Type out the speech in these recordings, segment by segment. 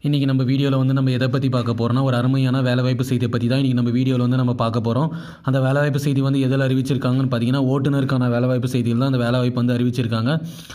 இன்றைக்கி நம்ம வீடியோவில் வந்து நம்ம எதை பற்றி பார்க்க போகிறோம்னா ஒரு அருமையான வேலைவாய்ப்பு செய்தியை பற்றி தான் இன்றைக்கி நம்ம வீடியோவில் வந்து நம்ம பார்க்க போகிறோம் அந்த வேலைவாய்ப்பு செய்தி வந்து எதில் அறிவிச்சிருக்காங்கன்னு பார்த்தீங்கன்னா ஓட்டுநருக்கான வேலைவாய்ப்பு செய்தியில் தான் அந்த வேலைவாய்ப்பு வந்து அறிவிச்சிருக்காங்க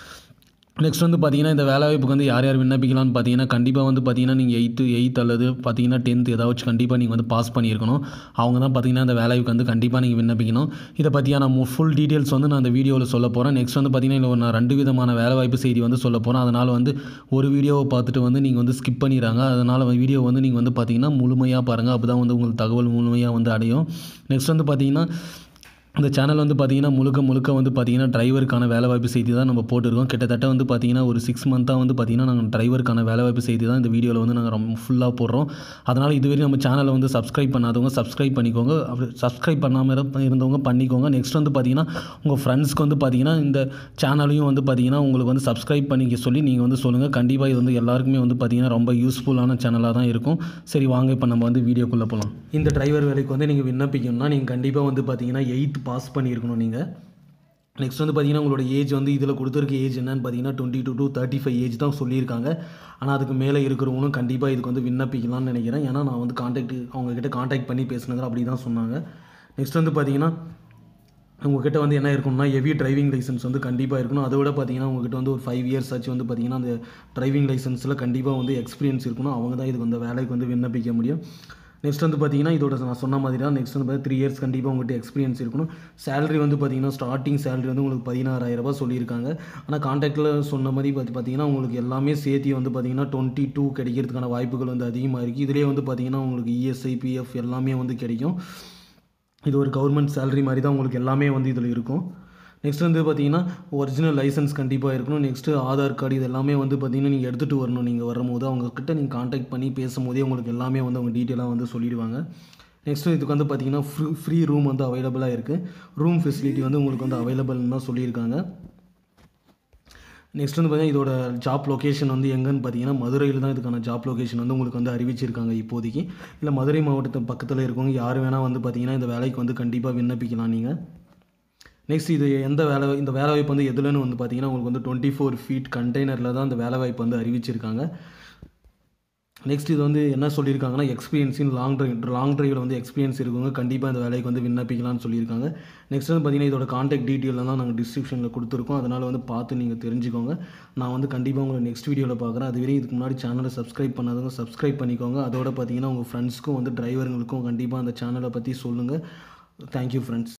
நெக்ஸ்ட் வந்து பார்த்தீங்கன்னா இந்த வேலைவாய்ப்புக்கு வந்து யார் யார் விண்ணப்பிக்கலாம்னு பார்த்தீங்கன்னா கண்டிப்பாக வந்து பார்த்தீங்கன்னா நீங்கள் எயித்து எயித் அல்லது பார்த்தீங்கன்னா டென்த் ஏதாச்சும் கண்டிப்பாக நீங்கள் வந்து பாஸ் பண்ணியிருக்கணும் அவங்க தான் பார்த்தீங்கன்னா இந்த வேலைக்கு வந்து கண்டிப்பாக நீங்கள் விண்ணப்பிக்கணும் இதை பற்றியான ஃபுல் டீட்டெயில்ஸ் வந்து நான் அந்த வீடியோவில் சொல்ல போகிறேன் நெக்ஸ்ட் வந்து பார்த்தீங்கன்னா இதில் நான் ரெண்டு விதமான வேலைவாய்ப்பு செய்தி வந்து சொல்ல போகிறேன் அதனால் வந்து ஒரு வீடியோவை பார்த்துட்டு வந்து நீங்கள் வந்து ஸ்கிப் பண்ணிடுறாங்க அதனால் வீடியோ வந்து நீங்கள் வந்து பார்த்தீங்கன்னா முழுமையாக பாருங்கள் அப்போ தான் வந்து உங்களுக்கு தகவல் முழுமையாக வந்து அடையும் நெக்ஸ்ட் வந்து பார்த்தீங்கன்னா இந்த சேனல் வந்து பார்த்தீங்கன்னா முழுக்க முழுக்க வந்து பார்த்தீங்கன்னா டிரைவருக்கான வேலைவாய்ப்பு செய்தி தான் நம்ம போட்டிருக்கோம் கிட்டத்தட்ட வந்து பார்த்தீங்கன்னா ஒரு சிக்ஸ் மந்த்தாக வந்து பார்த்தீங்கன்னா நாங்கள் டிரைவருக்கான வேலைவாய்ப்பு செய்தி தான் இந்த வீடியோவில் வந்து நாங்கள் ரொம்ப ஃபுல்லாக போடுறோம் அதனால் இதுவரை நம்ம சேனலை வந்து சப்ஸ்கிரைப் பண்ணாதவங்க சப்ஸ்கிரைப் பண்ணிக்கோங்க அப்படி சப்ஸ்கிரைப் பண்ணாமல் இரு- இருந்தவங்க பண்ணிக்கோங்க நெக்ஸ்ட் வந்து பார்த்தீங்கன்னா உங்கள் ஃப்ரெண்ட்ஸ்க்கு வந்து பார்த்தீங்கன்னா இந்த சேனலையும் வந்து பார்த்தீங்கன்னா உங்களுக்கு வந்து சப்ஸ்கிரைப் பண்ணிக்க சொல்லி நீங்கள் வந்து சொல்லுங்கள் கண்டிப்பாக இது வந்து எல்லாருக்குமே வந்து பார்த்தீங்கன்னா ரொம்ப யூஸ்ஃபுல்லான சேனலாக தான் இருக்கும் சரி வாங்க இப்போ நம்ம வந்து வீடியோக்குள்ளே போகலாம் இந்த டிரைவர் வேலைக்கு வந்து நீங்கள் விண்ணப்பிக்கணும்னா நீங்கள் கண்டிப்பாக வந்து பார்த்தீங்கன்னா எயித் பாஸ் பண்ணியிருக்கணும் நீங்கள் நெக்ஸ்ட் வந்து பார்த்தீங்கன்னா உங்களோட ஏஜ் வந்து இதில் கொடுத்துருக்க ஏஜ் என்னன்னு பார்த்தீங்கன்னா twenty two to thirty five age தான் சொல்லியிருக்காங்க ஆனால் அதுக்கு மேலே இருக்கிறவங்களும் கண்டிப்பாக இதுக்கு வந்து விண்ணப்பிக்கலாம்னு நினைக்கிறேன் ஏன்னா நான் வந்து காண்டாக்ட் அவங்கக்கிட்ட காண்டாக்ட் பண்ணி பேசுனது அப்படி தான் சொன்னாங்க நெக்ஸ்ட் வந்து பார்த்தீங்கன்னா உங்ககிட்ட வந்து என்ன இருக்கணும்னா ஹெவி டிரைவிங் லைசன்ஸ் வந்து கண்டிப்பாக இருக்கணும் அதை விட பார்த்தீங்கன்னா உங்ககிட்ட வந்து ஒரு ஃபைவ் இயர்ஸ் ஆச்சு வந்து பார்த்தீங்கன்னா அந்த டிரைவிங் லைசன்ஸில் கண்டிப்பாக வந்து எக்ஸ்பீரியன்ஸ் இருக்கணும் அவங்க தான் இதுக்கு வந்து வேலைக்கு வந்து விண்ணப்பிக்க முடியும் நெக்ஸ்ட் வந்து பார்த்தீங்கன்னா இதோட நான் சொன்ன மாதிரி தான் நெக்ஸ்ட் வந்து பார்த்தீங்கன்னா த்ரீ இயர்ஸ் கண்டிப்பாக உங்கள்கிட்ட எக்ஸ்பீரியன்ஸ் இருக்கணும் சேலரி வந்து பார்த்தீங்கன்னா ஸ்டார்டிங் சேலரி வந்து உங்களுக்கு பதினாறாயிரம் ரூபாய் சொல்லியிருக்காங்க ஆனால் கான்டாக்டில் சொன்ன மாதிரி பார்த்து பார்த்தீங்கன்னா உங்களுக்கு எல்லாமே சேர்த்து வந்து பார்த்தீங்கன்னா டுவெண்ட்டி டூ கிடைக்கிறதுக்கான வாய்ப்புகள் வந்து அதிகமாக இருக்குது இதிலே வந்து பார்த்தீங்கன்னா உங்களுக்கு இஎஸ்ஐ பிஎஃப் எல்லாமே வந்து கிடைக்கும் இது ஒரு கவர்மெண்ட் சேலரி மாதிரி தான் உங்களுக்கு எல்லாமே வந்து இதில் இருக்கும் நெக்ஸ்ட் வந்து பார்த்தீங்கன்னா ஒரிஜினல் லைசன்ஸ் கண்டிப்பாக இருக்கணும் நெக்ஸ்ட்டு ஆதார் கார்டு இது எல்லாமே வந்து பார்த்தீங்கன்னா நீங்கள் எடுத்துகிட்டு வரணும் நீங்கள் வரும்போது அவங்கக்கிட்ட நீங்கள் காண்டாக்ட் பண்ணி பேசும்போதே உங்களுக்கு எல்லாமே வந்து அவங்க டீட்டெயிலாக வந்து சொல்லிடுவாங்க நெக்ஸ்ட்டு இதுக்கு வந்து பார்த்தீங்கன்னா ஃப்ரீ ஃப்ரீ ரூம் வந்து அவைலபிளாக இருக்குது ரூம் ஃபெசிலிட்டி வந்து உங்களுக்கு வந்து அவைலபிள்னு தான் சொல்லியிருக்காங்க நெக்ஸ்ட் வந்து பார்த்தீங்கன்னா இதோட ஜாப் லொகேஷன் வந்து எங்கன்னு பார்த்தீங்கன்னா மதுரையில் தான் இதுக்கான ஜாப் லொகேஷன் வந்து உங்களுக்கு வந்து அறிவிச்சிருக்காங்க இப்போதைக்கு இல்லை மதுரை மாவட்டத்து பக்கத்தில் இருக்கவங்க யார் வேணால் வந்து பார்த்தீங்கன்னா இந்த வேலைக்கு வந்து கண்டிப்பாக விண்ணப்பிக்கலாம் நீங்கள் நெக்ஸ்ட் இது எந்த வேலை இந்த வேலை வாய்ப்பு வந்து எதுலன்னு வந்து பார்த்தீங்கன்னா உங்களுக்கு வந்து டுவெண்ட்டி ஃபோர் ஃபீட் கண்டெய்னரில் தான் இந்த வேலை வாய்ப்பு வந்து அறிவிச்சிருக்காங்க நெக்ஸ்ட் இது வந்து என்ன சொல்லியிருக்காங்கன்னா experience in long drive long டிரைவில் வந்து எக்ஸ்பீரியன்ஸ் இருக்கவங்க கண்டிப்பாக இந்த வேலைக்கு வந்து விண்ணப்பிக்கலாம்னு சொல்லியிருக்காங்க நெக்ஸ்ட் வந்து பார்த்தீங்கன்னா இதோட காண்டாக்ட் டீட்டெயில் தான் நாங்கள் டிஸ்கிரிப்ஷனில் கொடுத்துருக்கோம் அதனால் வந்து பார்த்து நீங்கள் தெரிஞ்சுக்கோங்க நான் வந்து கண்டிப்பாக உங்களை நெக்ஸ்ட் வீடியோவில் பார்க்குறேன் அதுவரை இதுக்கு முன்னாடி சேனலை சப்ஸ்கிரைப் பண்ணாதவங்க சப்ஸ்கிரைப் பண்ணிக்கோங்க அதோட பார்த்தீங்கன்னா உங்கள் ஃப்ரெண்ட்ஸ்க்கும் வந்து டிரைவருங்களுக்கும் கண்டிப்பாக அந்த சேனலை பற்றி சொல்லுங்கள் தேங்க்யூ ஃப்ரெண்ட்ஸ்